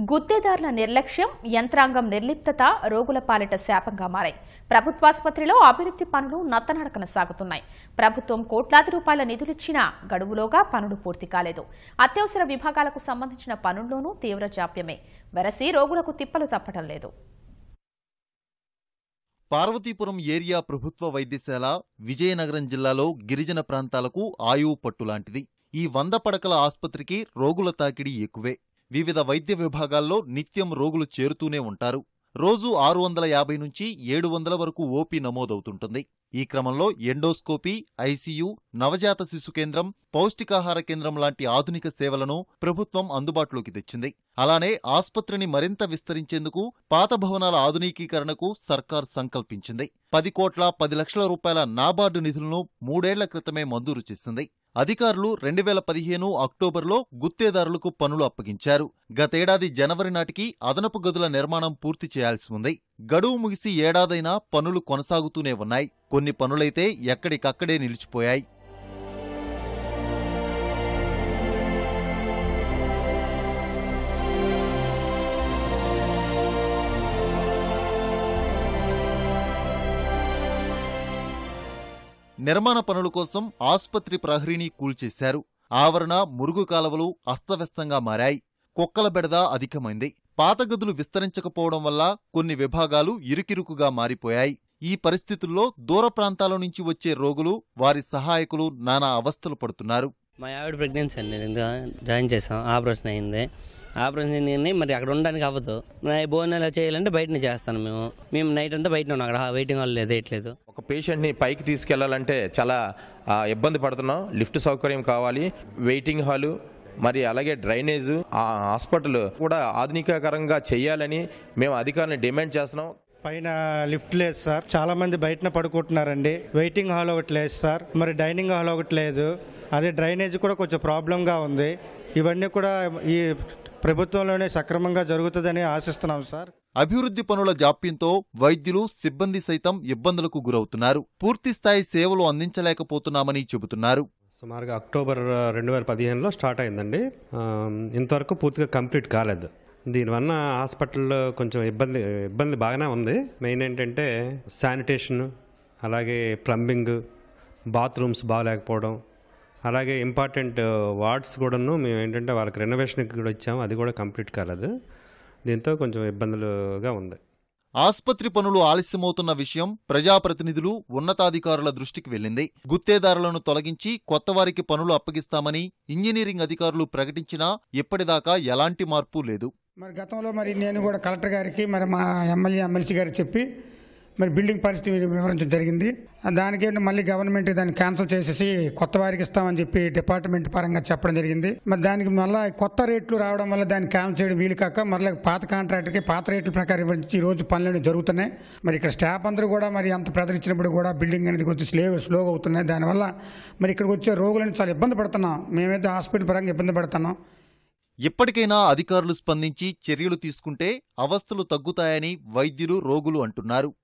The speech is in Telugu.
గుత్తేదారుల నిర్లక్ష్యం యంత్రాంగం నిర్లిప్తత రోగుల పాలిట శాపంగా మారాయి ప్రభుత్వాసుపత్రిలో అభివృద్ది పనులు నత్తనడకన సాగుతున్నాయి ప్రభుత్వం కోట్లాది రూపాయల నిధులిచ్చినా గడువులోగా పనులు పూర్తి కాలేదు అత్యవసర విభాగాలకు సంబంధించిన పనుల్లోనూ తీవ్ర జాప్యమే వెరసి రోగులకు తిప్పలు తప్పటం లేదు పార్వతీపురం ఏరియా ప్రభుత్వ వైద్యశాల విజయనగరం జిల్లాలో గిరిజన ప్రాంతాలకు ఆయువు పట్టులాంటిది ఈ వంద పడకల ఆస్పత్రికి రోగుల తాకిడి ఎక్కువే వివిధ వైద్య విభాగాల్లో నిత్యం రోగులు చేరుతూనే ఉంటారు రోజు ఆరు వందల యాభై నుంచి ఏడు వందల వరకు ఓపీ నమోదవుతుంటుంది ఈ క్రమంలో ఎండోస్కోపీ ఐసీయూ నవజాత శిశు కేంద్రం పౌష్టికాహార కేంద్రం లాంటి ఆధునిక సేవలను ప్రభుత్వం అందుబాటులోకి తెచ్చింది అలానే ఆస్పత్రిని మరింత విస్తరించేందుకు పాత భవనాల ఆధునికీకరణకు సర్కార్ సంకల్పించింది పది కోట్ల పది లక్షల రూపాయల నాబార్డు నిధులను మూడేళ్ల క్రితమే మంజూరు చేసింది అధికారులు రెండు వేల పదిహేను అక్టోబర్లో గుత్తేదారులకు పనులు అప్పగించారు గతేడాది జనవరి నాటికి అదనపు గదుల నిర్మాణం పూర్తి చేయాల్సి ఉంది గడువు ముగిసి ఏడాదైనా పనులు కొనసాగుతూనే ఉన్నాయి కొన్ని పనులైతే ఎక్కడికక్కడే నిలిచిపోయాయి నిర్మాణ పనుల కోసం ఆస్పత్రి ప్రహరీని కూల్చేశారు ఆవరణ మురుగు కాలవలు అస్తవ్యస్తంగా మారాయి కుక్కల బెడద అధికమైంది పాత గదులు విస్తరించకపోవడం వల్ల కొన్ని విభాగాలు ఇరుకిరుకుగా మారిపోయాయి ఈ పరిస్థితుల్లో దూర ప్రాంతాల నుంచి వచ్చే రోగులు వారి సహాయకులు నానా అవస్థలు పడుతున్నారు మా ఆవిడ ప్రెగ్నెన్సీ అండి నేను జాయిన్ చేసాం ఆపరేషన్ అయింది ఆపరేషన్ అయింది మరి అక్కడ ఉండడానికి అవ్వదు మరి భోజనాలు చేయాలంటే బయటనే చేస్తాను మేము మేము నైట్ అంతా బయటనే ఉన్నాం అక్కడ వెయిటింగ్ హాల్ లేదు వేయట్లేదు ఒక పేషెంట్ని పైకి తీసుకెళ్లాలంటే చాలా ఆ, ఇబ్బంది పడుతున్నాం లిఫ్ట్ సౌకర్యం కావాలి వెయిటింగ్ హాలు మరి అలాగే డ్రైనేజ్ ఆ హాస్పిటల్ కూడా ఆధునికకరంగా చేయాలని మేము అధికారులను డిమాండ్ చేస్తున్నాం పైన లిఫ్ట్ లేదు సార్ చాలా మంది బయటనే పడుకుంటున్నారండి వెయిటింగ్ హాల్ ఒకటి లేదు సార్ మరి డైనింగ్ హాల్ ఒకటి లేదు అదే డ్రైనేజ్ కూడా కొంచెం ప్రాబ్లంగా ఉంది ఇవన్నీ కూడా ఈ ప్రభుత్వంలోనే సక్రమంగా జరుగుతుందని ఆశిస్తున్నాం సార్ అభివృద్ధి పనుల జాప్యంతో వైద్యులు సిబ్బంది సైతం ఇబ్బందులకు గురవుతున్నారు పూర్తిస్థాయి సేవలు అందించలేకపోతున్నామని చెబుతున్నారు సుమారుగా అక్టోబర్ రెండు వేల పదిహేనులో స్టార్ట్ అయిందండి ఆ, ఇంతవరకు పూర్తిగా కంప్లీట్ కాలేదు దీనివల్ల హాస్పిటల్లో కొంచెం ఇబ్బంది ఇబ్బంది బాగానే ఉంది మెయిన్ ఏంటంటే శానిటేషన్ అలాగే ప్లంబింగ్ బాత్రూమ్స్ బాగాలేకపోవడం అలాగే ఇంపార్టెంట్ వార్డ్స్ కూడాను మేము ఏంటంటే వాళ్ళకి రెనోవేషన్కి కూడా ఇచ్చాము అది కూడా కంప్లీట్ కాలేదు దీంతో కొంచెం ఇబ్బందులుగా ఉంది ఆస్పత్రి పనులు ఆలస్యమవుతున్న విషయం ప్రజాప్రతినిధులు ఉన్నతాధికారుల దృష్టికి వెళ్ళింది గుత్తేదారులను తొలగించి కొత్తవారికి పనులు అప్పగిస్తామని ఇంజనీరింగ్ అధికారులు ప్రకటించినా ఇప్పటిదాకా ఎలాంటి మార్పు లేదు మరి గతంలో మరి నేను కూడా కలెక్టర్ గారికి మరి మా ఎమ్మెల్యే ఎమ్మెల్సీ గారికి చెప్పి మరి బిల్డింగ్ పరిస్థితి వివరించడం జరిగింది దానికి మళ్ళీ గవర్నమెంట్ దాన్ని క్యాన్సిల్ చేసేసి కొత్త వారికి ఇస్తామని చెప్పి డిపార్ట్మెంట్ పరంగా చెప్పడం జరిగింది మరి దానికి మళ్ళీ కొత్త రేట్లు రావడం వల్ల దాన్ని క్యాన్సిల్ చేయడం వీలు కాక మళ్ళీ పాత కాంట్రాక్టర్కి పాత రేట్ల ప్రకారం ఇవ్వడానికి ఈ రోజు పనులు జరుగుతున్నాయి మరి ఇక్కడ స్టాఫ్ అందరూ కూడా మరి అంత ప్రెజర్ ఇచ్చినప్పుడు కూడా బిల్డింగ్ అనేది కొంచెం స్లో స్లోగా అవుతున్నాయి దానివల్ల మరి ఇక్కడికి వచ్చే రోగులను చాలా ఇబ్బంది పడుతున్నాం మేమైతే హాస్పిటల్ పరంగా ఇబ్బంది పడుతున్నాం ఇప్పటికైనా అధికారులు స్పందించి చర్యలు తీసుకుంటే అవస్థలు తగ్గుతాయని వైద్యులు రోగులు అంటున్నారు